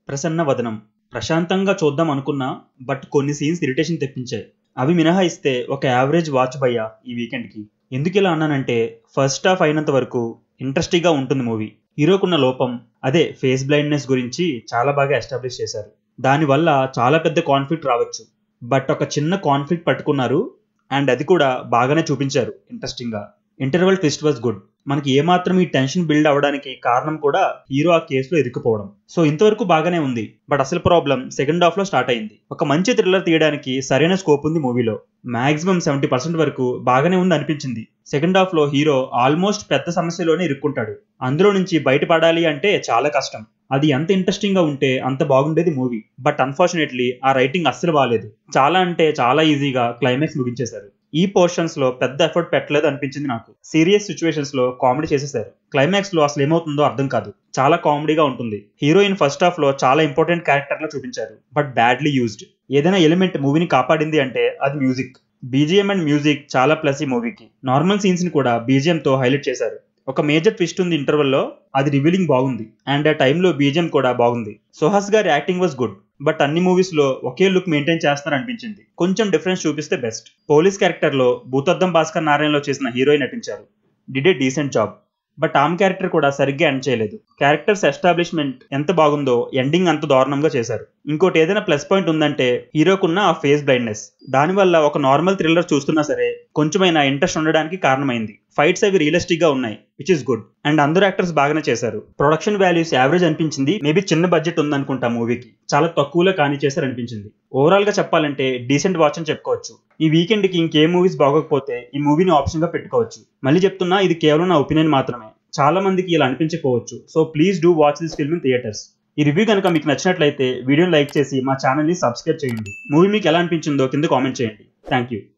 ప్రసన్న వదనం ప్రశాంతంగా చూద్దాం అనుకున్నా బట్ కొన్ని సీన్స్ ఇరిటేషన్ తెప్పించాయి అవి మినహాయిస్తే ఒక యావరేజ్ వాచ్ భయ్యా ఈ వీకెండ్కి ఎందుకు ఇలా అన్నానంటే ఫస్ట్ హాఫ్ అయినంత వరకు ఇంట్రెస్టింగ్గా ఉంటుంది మూవీ హీరోకున్న లోపం అదే ఫేస్ బ్లైండ్నెస్ గురించి చాలా బాగా ఎస్టాబ్లిష్ చేశారు దానివల్ల చాలా పెద్ద కాన్ఫ్లిక్ట్ రావచ్చు బట్ ఒక చిన్న కాన్ఫ్లిక్ట్ పట్టుకున్నారు అండ్ అది కూడా బాగానే చూపించారు ఇంట్రెస్టింగ్గా ఇంటర్వెల్ ట్విస్ట్ వాజ్ గుడ్ మనకి ఏమాత్రం ఈ టెన్షన్ బిల్డ్ అవ్వడానికి కారణం కూడా హీరో ఆ కేసులో ఇరుక్కుపోవడం సో ఇంతవరకు బాగానే ఉంది బట్ అసలు ప్రాబ్లం సెకండ్ హాఫ్ లో స్టార్ట్ అయింది ఒక మంచి థ్రిల్లర్ తీయడానికి సరైన స్కోప్ ఉంది మూవీలో మాక్సిమం సెవెంటీ పర్సెంట్ వరకు బాగానే ఉంది అనిపించింది సెకండ్ హాఫ్ లో హీరో ఆల్మోస్ట్ పెద్ద సమస్యలోనే ఇరుక్కుంటాడు అందులో నుంచి బయటపడాలి అంటే చాలా కష్టం అది ఎంత ఇంట్రెస్టింగ్ గా ఉంటే అంత బాగుండేది మూవీ బట్ అన్ఫార్చునేట్లీ ఆ రైటింగ్ అస్సలు బాగాలేదు చాలా అంటే చాలా ఈజీగా క్లైమాక్స్ ముగించేశారు ఈ పోర్షన్స్ లో పెద్ద ఎఫర్ట్ పెట్టలేదు అనిపించింది నాకు సీరియస్ సిచ్యువేషన్స్ లో కామెడీ చేసేసారు క్లైమాక్స్ లో అసలు ఏమవుతుందో అర్థం కాదు చాలా కామెడీగా ఉంటుంది హీరోయిన్ ఫస్ట్ హాఫ్ లో చాలా ఇంపార్టెంట్ క్యారెక్టర్ లో చూపించారు బట్ బ్యాడ్లీ యూజ్డ్ ఏదైనా ఎలిమెంట్ మూవీని కాపాడింది అంటే అది మ్యూజిక్ బీజిఎం అండ్ మ్యూజిక్ చాలా ప్లస్ ఈ మూవీకి నార్మల్ సీన్స్ ని కూడా బీజిఎం తో హైలైట్ చేశారు ఒక మేజర్ ట్విస్ట్ ఉంది ఇంటర్వెల్లో అది రివీలింగ్ బాగుంది అండ్ ఆ టైంలో బీజిఎం కూడా బాగుంది సుహాస్ గారి యాక్టింగ్ వాజ్ గుడ్ బట్ అన్ని మూవీస్ లో ఒకే లుక్ మెయింటైన్ చేస్తారు అనిపించింది కొంచెం డిఫరెన్స్ చూపిస్తే బెస్ట్ పోలీస్ క్యారెక్టర్ లో భూతద్దం భాస్కర్ నారాయణలో చేసిన హీరోయిన్ నటించారు did a decent job but ఆమె క్యారెక్టర్ కూడా సరిగ్గా ఎండ్ చేయలేదు క్యారెక్టర్స్ ఎస్టాబ్లిష్మెంట్ ఎంత బాగుందో ఎండింగ్ అంత దారుణంగా చేశారు ఇంకోటి ఏదైనా ప్లస్ పాయింట్ ఉందంటే హీరోకున్న ఆ ఫేస్ బ్లైండ్నెస్ దానివల్ల ఒక నార్మల్ థ్రిల్లర్ చూస్తున్నా సరే కొంచెమైనా ఇంట్రెస్ట్ ఉండడానికి కారణమైంది ఫైట్స్ అవి రియలిస్టిక్ గా ఉన్నాయి విచ్ ఇస్ గుడ్ అండ్ అందరు యాక్టర్స్ బాగానే చేశారు ప్రొడక్షన్ వాల్యూస్ యావరేజ్ అనిపించింది మేబీ చిన్న బడ్జెట్ ఉందనుకుంటా మూవీకి చాలా తక్కువలో కానీ చేశారు అనిపించింది ఓవరాల్ గా చెప్పాలంటే డీసెంట్ వాచ్ అని చెప్పుకోవచ్చు ఈ వీకెండ్ కి ఇంకే మూవీస్ బాగోకపోతే ఈ మూవీని ఆప్షన్ గా పెట్టుకోవచ్చు మళ్ళీ చెప్తున్నా ఇది కేవలం నా ఒపీనియన్ మాత్రమే చాలా మందికి ఇలా అనిపించకపోవచ్చు so please do watch this film in theatres ఈ రివ్యూ కనుక మీకు నచ్చినట్లయితే వీడియోని లైక్ చేసి మా ఛానల్ని సబ్స్క్రైబ్ చేయండి మూవీ మీకు ఎలా అనిపించిందో కింద కామెంట్ చేయండి థ్యాంక్ యూ